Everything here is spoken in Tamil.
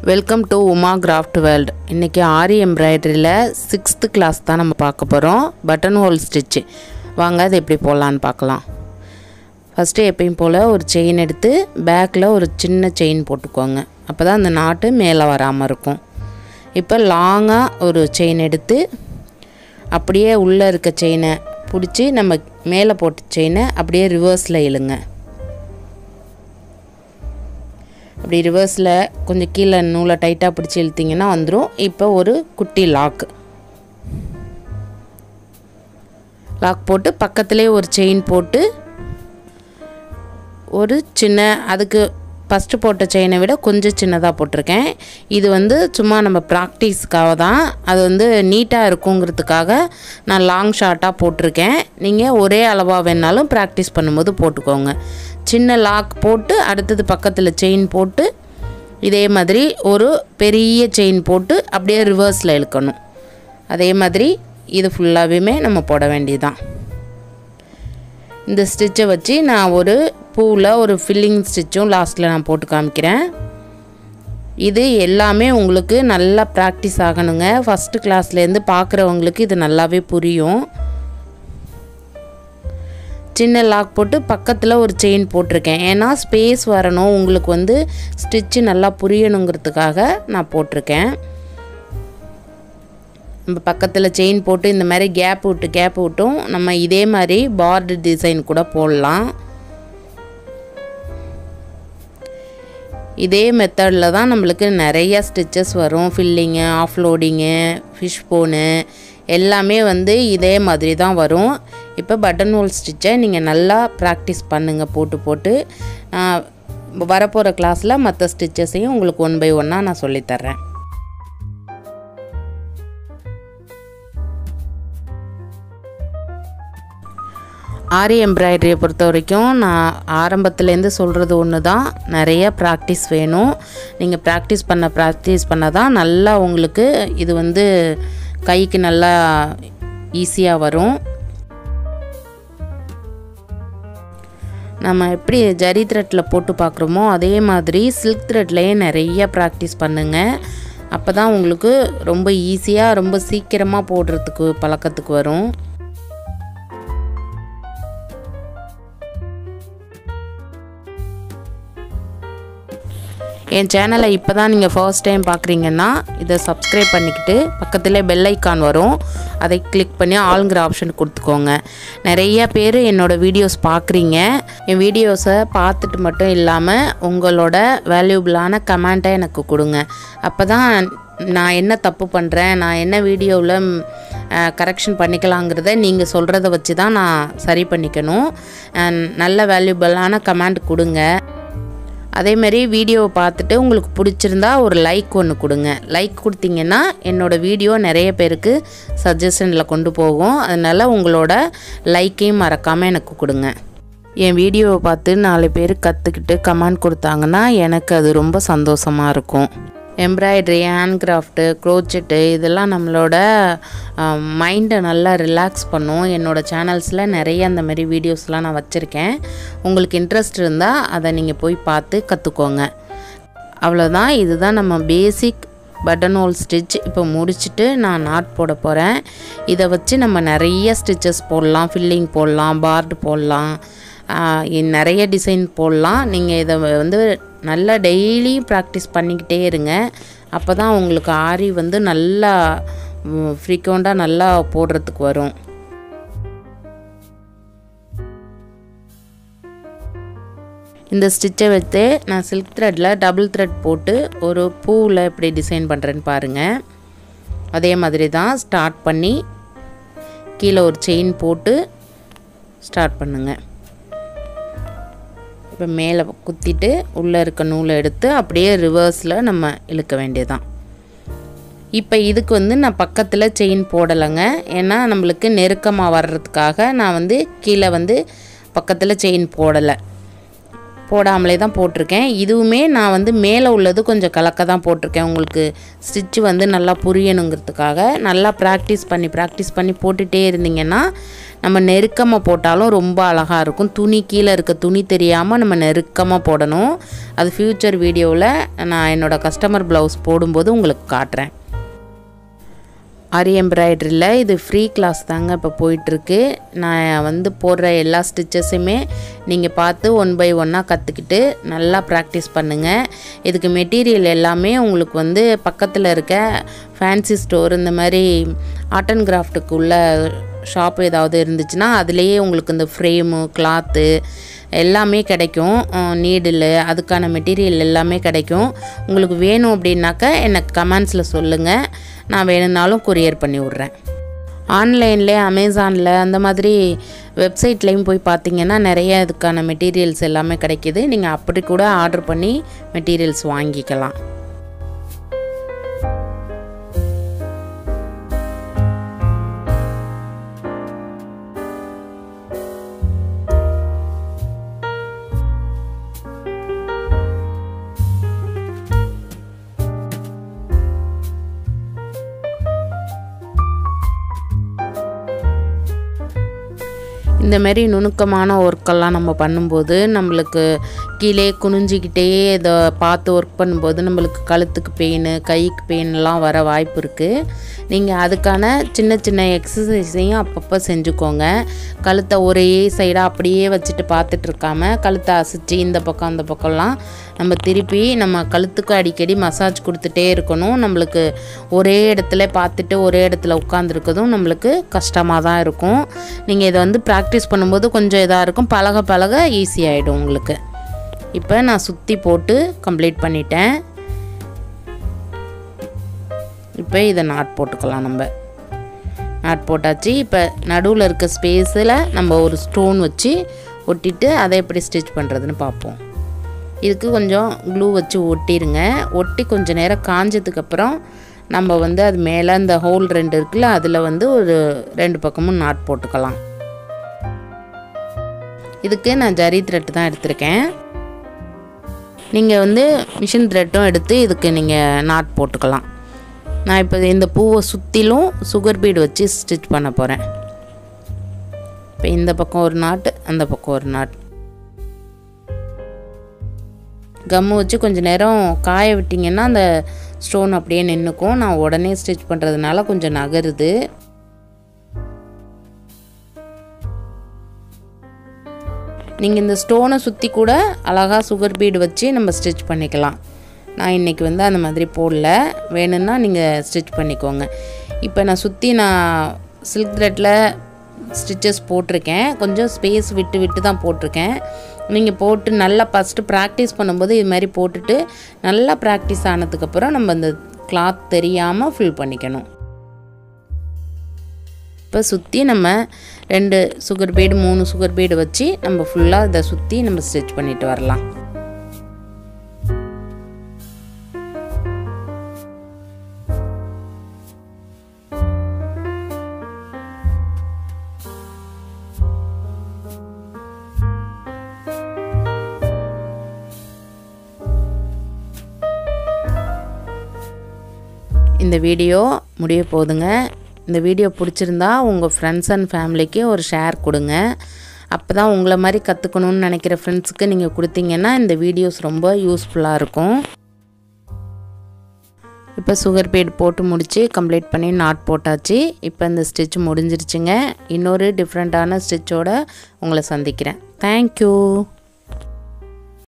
welcome to Uma craft world இன்றைக்கி ஆரி எம்ப்ராய்டரியில் சிக்ஸ்த்து கிளாஸ் தான் நம்ம பார்க்க போகிறோம் பட்டன் ஹோல் ஸ்டிச்சு வாங்க அது எப்படி போடலான்னு பார்க்கலாம் ஃபஸ்ட்டு எப்பயும் போல் ஒரு செயின் எடுத்து பேக்கில் ஒரு சின்ன செயின் போட்டுக்கோங்க அப்போ தான் அந்த நாட்டு மேலே வராமல் இருக்கும் இப்போ லாங்காக ஒரு செயின் எடுத்து அப்படியே உள்ளே இருக்க செயினை பிடிச்சி நம்ம மேலே போட்ட செயினை அப்படியே ரிவர்ஸில் இழுங்க அப்படி ரிவர்ஸில் கொஞ்சம் கீழே நூலை டைட்டாக பிடிச்சி இழுத்திங்கன்னா வந்துடும் இப்போ ஒரு குட்டி லாக் லாக் போட்டு பக்கத்துலேயே ஒரு செயின் போட்டு ஒரு சின்ன அதுக்கு ஃபஸ்ட்டு போட்ட செயினை விட கொஞ்சம் சின்னதாக போட்டிருக்கேன் இது வந்து சும்மா நம்ம ப்ராக்டிஸ்க்காக தான் அது வந்து நீட்டாக இருக்குங்கிறதுக்காக நான் லாங் ஷார்ட்டாக போட்டிருக்கேன் நீங்கள் ஒரே அளவாக வேணாலும் ப்ராக்டிஸ் பண்ணும்போது போட்டுக்கோங்க சின்ன லாக் போட்டு அடுத்தது பக்கத்தில் செயின் போட்டு இதே மாதிரி ஒரு பெரிய செயின் போட்டு அப்படியே ரிவர்ஸில் இழுக்கணும் அதே மாதிரி இது ஃபுல்லாகவுமே நம்ம போட வேண்டியதுதான் இந்த ஸ்டிச்சை வச்சு நான் ஒரு பூவில் ஒரு ஃபில்லிங் ஸ்டிச்சும் லாஸ்ட்டில் நான் போட்டு காமிக்கிறேன் இது எல்லாமே உங்களுக்கு நல்லா ப்ராக்டிஸ் ஆகணுங்க ஃபஸ்ட்டு கிளாஸ்லேருந்து பார்க்குறவங்களுக்கு இது நல்லாவே புரியும் சின்ன லாக் போட்டு பக்கத்தில் ஒரு செயின் போட்டிருக்கேன் ஏன்னா ஸ்பேஸ் வரணும் உங்களுக்கு வந்து ஸ்டிச்சு நல்லா புரியணுங்கிறதுக்காக நான் போட்டிருக்கேன் நம்ம பக்கத்தில் செயின் போட்டு இந்த மாதிரி கேப் விட்டு கேப் விட்டும் நம்ம இதே மாதிரி பார்டு டிசைன் கூட போடலாம் இதே மெத்தடில் தான் நம்மளுக்கு நிறைய ஸ்டிச்சஸ் வரும் ஃபில்லிங்கு ஆஃப்லோடிங்கு ஃபிஷ் போனு எல்லாமே வந்து இதே மாதிரி தான் வரும் இப்போ பட்டன் ஹோல் ஸ்டிச்சை நீங்கள் நல்லா ப்ராக்டிஸ் பண்ணுங்கள் போட்டு போட்டு வரப்போகிற கிளாஸில் மற்ற ஸ்டிச்சஸையும் உங்களுக்கு ஒன் பை ஒன்னாக நான் சொல்லித்தர்றேன் ஆரி எம்ப்ராய்டரியை பொறுத்த வரைக்கும் நான் ஆரம்பத்துலேருந்து சொல்கிறது ஒன்று தான் நிறைய ப்ராக்டிஸ் வேணும் நீங்கள் ப்ராக்டிஸ் பண்ண ப்ராக்டிஸ் பண்ண தான் நல்லா உங்களுக்கு இது வந்து கைக்கு நல்லா ஈஸியாக வரும் நம்ம எப்படி ஜரி த்ரெட்டில் போட்டு பார்க்குறோமோ அதே மாதிரி சில்க் த்ரெட்லேயே நிறைய ப்ராக்டிஸ் பண்ணுங்கள் அப்போ தான் உங்களுக்கு ரொம்ப ஈஸியாக ரொம்ப சீக்கிரமாக போடுறதுக்கு பழக்கத்துக்கு வரும் என் சேனலை இப்போ தான் நீங்கள் ஃபர்ஸ்ட் டைம் பார்க்குறீங்கன்னா இதை சப்ஸ்கிரைப் பண்ணிக்கிட்டு பக்கத்தில் பெல் ஐக்கான் வரும் அதை கிளிக் பண்ணி ஆளுங்கிற ஆப்ஷன் கொடுத்துக்கோங்க நிறைய பேர் என்னோடய வீடியோஸ் பார்க்குறீங்க என் வீடியோஸை பார்த்துட்டு மட்டும் இல்லாமல் உங்களோட வேல்யூபிளான கமெண்ட்டை எனக்கு கொடுங்க அப்போ தான் நான் என்ன தப்பு பண்ணுறேன் நான் என்ன வீடியோவில் கரெக்ஷன் பண்ணிக்கலாங்கிறத நீங்கள் சொல்கிறத வச்சு தான் நான் சரி பண்ணிக்கணும் நல்ல வேல்யூபிளான கமெண்ட் கொடுங்க அதேமாரி வீடியோவை பார்த்துட்டு உங்களுக்கு பிடிச்சிருந்தா ஒரு லைக் ஒன்று கொடுங்க லைக் கொடுத்தீங்கன்னா என்னோடய வீடியோ நிறைய பேருக்கு சஜஷனில் கொண்டு போகும் அதனால் உங்களோட லைக்கையும் மறக்காமல் எனக்கு கொடுங்க என் வீடியோவை பார்த்து நாலு பேர் கற்றுக்கிட்டு கமெண்ட் கொடுத்தாங்கன்னா எனக்கு அது ரொம்ப சந்தோஷமாக இருக்கும் எம்ப்ராய்டரி ஹேண்ட் கிராஃப்ட்டு க்ரோச்செட்டு இதெல்லாம் நம்மளோட மைண்டை நல்லா ரிலாக்ஸ் பண்ணும் என்னோடய சேனல்ஸில் நிறைய அந்த மாதிரி வீடியோஸ்லாம் நான் வச்சுருக்கேன் உங்களுக்கு இன்ட்ரெஸ்ட் இருந்தால் அதை நீங்கள் போய் பார்த்து கற்றுக்கோங்க அவ்வளோதான் இதுதான் நம்ம பேசிக் பட்டன் ஹோல் ஸ்டிச் இப்போ முடிச்சுட்டு நான் நாட் போட போகிறேன் இதை வச்சு நம்ம நிறைய ஸ்டிச்சஸ் போடலாம் ஃபில்லிங் போடலாம் பார்டு போடலாம் நிறைய டிசைன் போடலாம் நீங்கள் இதை வந்து நல்லா டெய்லியும் ப்ராக்டிஸ் பண்ணிக்கிட்டே இருங்க அப்போ தான் உங்களுக்கு ஆரி வந்து நல்லா ஃப்ரீக்வெண்ட்டாக நல்லா போடுறதுக்கு வரும் இந்த ஸ்டிச்சை வச்சு நான் சில்க் த்ரெட்டில் டபுள் த்ரெட் போட்டு ஒரு பூவில் எப்படி டிசைன் பண்ணுறேன்னு பாருங்கள் அதே மாதிரி தான் ஸ்டார்ட் பண்ணி கீழே ஒரு செயின் போட்டு ஸ்டார்ட் பண்ணுங்கள் இப்போ மேலே குத்திட்டு உள்ளே இருக்க நூலை எடுத்து அப்படியே ரிவர்ஸில் நம்ம இழுக்க வேண்டியதான் இப்போ இதுக்கு வந்து நான் பக்கத்தில் செயின் போடலைங்க ஏன்னா நம்மளுக்கு நெருக்கமாக வர்றதுக்காக நான் வந்து கீழே வந்து பக்கத்தில் செயின் போடலை போடாமலே தான் போட்டிருக்கேன் இதுவுமே நான் வந்து மேலே உள்ளது கொஞ்சம் கலக்க தான் போட்டிருக்கேன் உங்களுக்கு ஸ்டிச்சு வந்து நல்லா புரியணுங்கிறதுக்காக நல்லா ப்ராக்டிஸ் பண்ணி ப்ராக்டிஸ் பண்ணி போட்டுகிட்டே இருந்தீங்கன்னா நம்ம நெருக்கமாக போட்டாலும் ரொம்ப அழகாக இருக்கும் துணி கீழே இருக்க துணி தெரியாமல் நம்ம நெருக்கமாக போடணும் அது ஃப்யூச்சர் வீடியோவில் நான் என்னோடய கஸ்டமர் ப்ளவுஸ் போடும்போது உங்களுக்கு காட்டுறேன் ஆரி எம்ப்ராய்டரியில் இது ஃப்ரீ கிளாஸ் தாங்க இப்போ போயிட்டுருக்கு நான் வந்து போடுற எல்லா ஸ்டிச்சஸுமே நீங்கள் பார்த்து ஒன் பை ஒன்னாக கற்றுக்கிட்டு நல்லா ப்ராக்டிஸ் பண்ணுங்கள் இதுக்கு மெட்டீரியல் எல்லாமே உங்களுக்கு வந்து பக்கத்தில் இருக்க ஃபேன்சி ஸ்டோர் இந்த மாதிரி ஆர்ட் அண்ட் கிராஃப்ட்டுக்கு உள்ள ஷாப் ஏதாவது இருந்துச்சுன்னா அதுலேயே உங்களுக்கு இந்த ஃப்ரேமு கிளாத்து எல்லாமே கிடைக்கும் நீடில் அதுக்கான மெட்டீரியல் எல்லாமே கிடைக்கும் உங்களுக்கு வேணும் அப்படின்னாக்கா எனக்கு கமெண்ட்ஸில் சொல்லுங்கள் நான் வேணும்னாலும் கொரியர் பண்ணி விட்றேன் ஆன்லைனில் அமேசானில் அந்த மாதிரி வெப்சைட்லேயும் போய் பார்த்தீங்கன்னா நிறைய இதுக்கான மெட்டீரியல்ஸ் எல்லாமே கிடைக்கிது நீங்கள் அப்படி கூட ஆர்டர் பண்ணி மெட்டீரியல்ஸ் வாங்கிக்கலாம் இந்த மாதிரி நுணுக்கமான ஒர்க்கெல்லாம் நம்ம பண்ணும்போது நம்மளுக்கு கீழே குனிஞ்சிக்கிட்டே இதை பார்த்து ஒர்க் பண்ணும்போது நம்மளுக்கு கழுத்துக்கு பெயின் கைக்கு பெயின்லாம் வர வாய்ப்பு இருக்குது நீங்கள் அதுக்கான சின்ன சின்ன எக்ஸசைஸையும் அப்பப்போ செஞ்சுக்கோங்க கழுத்தை ஒரே சைடாக அப்படியே வச்சுட்டு பார்த்துட்டு இருக்காம கழுத்தை அசைச்சு இந்த பக்கம் அந்த பக்கம்லாம் நம்ம திருப்பி நம்ம கழுத்துக்கு அடிக்கடி மசாஜ் கொடுத்துட்டே இருக்கணும் நம்மளுக்கு ஒரே இடத்துல பார்த்துட்டு ஒரே இடத்துல உட்காந்துருக்கதும் நம்மளுக்கு கஷ்டமாக தான் இருக்கும் நீங்கள் இதை வந்து ப்ராக்டிஸ் பண்ணும்போது கொஞ்சம் இதாக இருக்கும் பழக பழக ஈஸியாகிடும் உங்களுக்கு இப்போ நான் சுற்றி போட்டு கம்ப்ளீட் பண்ணிட்டேன் இப்போ இதை நாட் போட்டுக்கலாம் நம்ம நாட் போட்டாச்சு இப்போ நடுவில் இருக்க ஸ்பேஸில் நம்ம ஒரு ஸ்டோன் வச்சு ஒட்டிட்டு அதை எப்படி ஸ்டிச் பண்ணுறதுன்னு பார்ப்போம் இதுக்கு கொஞ்சம் க்ளூ வச்சு ஒட்டிடுங்க ஒட்டி கொஞ்சம் நேரம் காஞ்சதுக்கப்புறம் நம்ம வந்து அது மேலே அந்த ஹோல் ரெண்டு இருக்குல்ல அதில் வந்து ஒரு ரெண்டு பக்கமும் நாட் போட்டுக்கலாம் இதுக்கு நான் ஜரி த்ரெட் தான் எடுத்திருக்கேன் நீங்கள் வந்து மிஷின் த்ரெட்டும் எடுத்து இதுக்கு நீங்கள் நாட் போட்டுக்கலாம் நான் இப்போ இந்த பூவை சுற்றிலும் சுகர் பீடு வச்சு ஸ்டிச் பண்ண போகிறேன் இப்போ இந்த பக்கம் ஒரு நாட்டு அந்த பக்கம் ஒரு நாட் கம்மு வச்சு கொஞ்சம் நேரம் காய விட்டிங்கன்னா அந்த ஸ்டோன் அப்படியே நின்றுக்கும் நான் உடனே ஸ்டிச் பண்ணுறதுனால கொஞ்சம் நகருது நீங்கள் இந்த ஸ்டோனை சுற்றி கூட அழகாக சுகர் பீடு வச்சு நம்ம ஸ்டிச் பண்ணிக்கலாம் நான் இன்றைக்கி வந்து அந்த மாதிரி போடல வேணும்னா நீங்கள் ஸ்டிச் பண்ணிக்கோங்க இப்போ நான் சுற்றி நான் சில்க் த்ரெட்டில் ஸ்டிச்சஸ் போட்டிருக்கேன் கொஞ்சம் ஸ்பேஸ் விட்டு விட்டு தான் போட்டிருக்கேன் நீங்கள் போட்டு நல்லா ஃபஸ்ட்டு ப்ராக்டிஸ் பண்ணும்போது இது மாதிரி போட்டுட்டு நல்லா ப்ராக்டிஸ் ஆனதுக்கப்புறம் நம்ம அந்த கிளாத் தெரியாமல் ஃபில் பண்ணிக்கணும் இப்போ சுற்றி நம்ம ரெண்டு சுகர் பீடு மூணு சுகர் பீடு வச்சு நம்ம ஃபுல்லாக இதை சுற்றி நம்ம ஸ்டிச் பண்ணிட்டு வரலாம் இந்த வீடியோ முடிய போகுதுங்க இந்த வீடியோ பிடிச்சிருந்தா உங்கள் ஃப்ரெண்ட்ஸ் அண்ட் ஃபேமிலிக்கு ஒரு ஷேர் கொடுங்க அப்போ தான் உங்களை மாதிரி கற்றுக்கணுன்னு நினைக்கிற ஃப்ரெண்ட்ஸுக்கு நீங்கள் கொடுத்தீங்கன்னா இந்த வீடியோஸ் ரொம்ப யூஸ்ஃபுல்லாக இருக்கும் இப்போ சுகர் பீட் போட்டு முடித்து கம்ப்ளீட் பண்ணி நாட் போட்டாச்சு இப்போ இந்த ஸ்டிச் முடிஞ்சிருச்சுங்க இன்னொரு டிஃப்ரெண்ட்டான ஸ்டிச்சோட உங்களை சந்திக்கிறேன் தேங்க்யூ